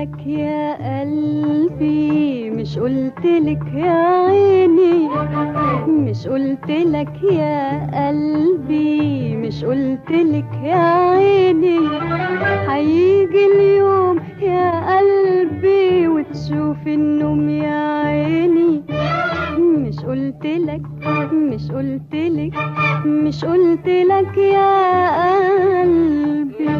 لك يا قلبي مش قلت لك يا عيني مش قلت لك يا قلبي مش قلت لك يا عيني هيجي اليوم يا قلبي وتشوف النوم يا عيني مش قلت لك مش قلت لك مش قلت لك يا قلبي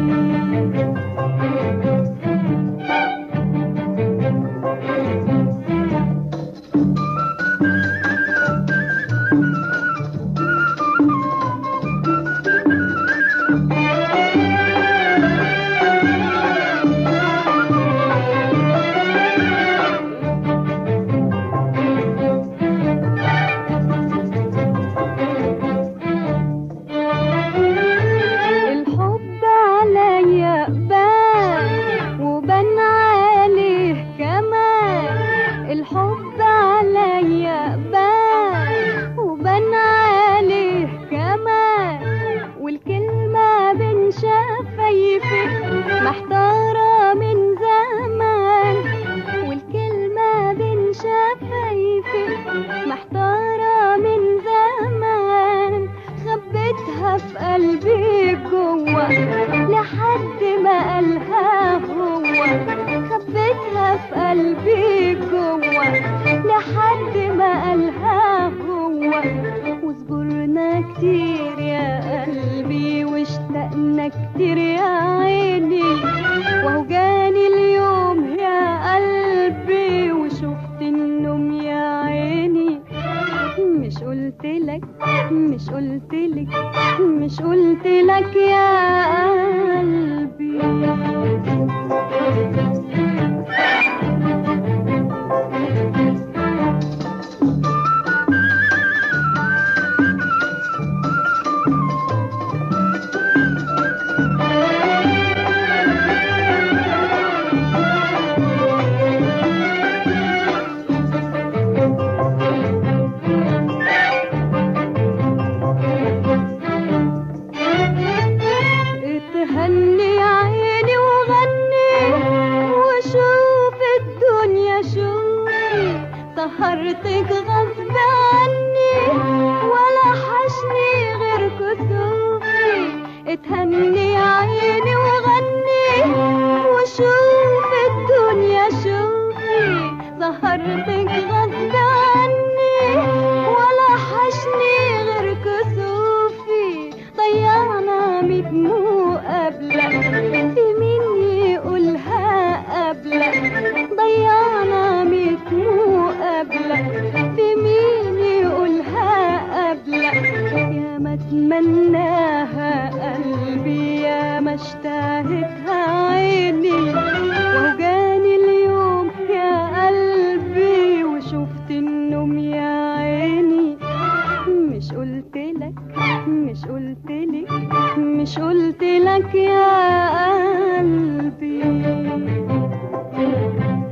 الحب عليا بان وبان عليه كمان الحب عليا بان وبان عليه كمان والكلمة بين شفايفي محتارة من زمان والكلمة بين شفايفي محتارة من زمان خبيتها في قلبي جوه لحد ما قالها هو خبيتها في قلبي جوه لحد ما قالها هو وصبرنا كتير يا قلبي واشتقنا كتير يا عيني وهو جاني اليوم يا قلبي وشفت النوم يا عيني مش قلت لك مش قلت لك مش قلت لك يا قلبي اتهني يا عيني وغني وشوف الدنيا شوفي سهرتك غصب عني ولا حشني غير كسوفي اتهني يا عيني وغني وشوف الدنيا شوفي سهرتك غصب عني ولا حشني غير كسوفي ضيعنا ميت مقابلة في مين يقولها قبلك ضيعنا ميت مقابلة في مين يقولها قبلك يا ما اتمناها قلبي يا ما اشتهتها عيني وهو جاني اليوم يا قلبي وشفت النوم يا عيني مش قلت لك مش قلت لك مش قلت لك يا قلبي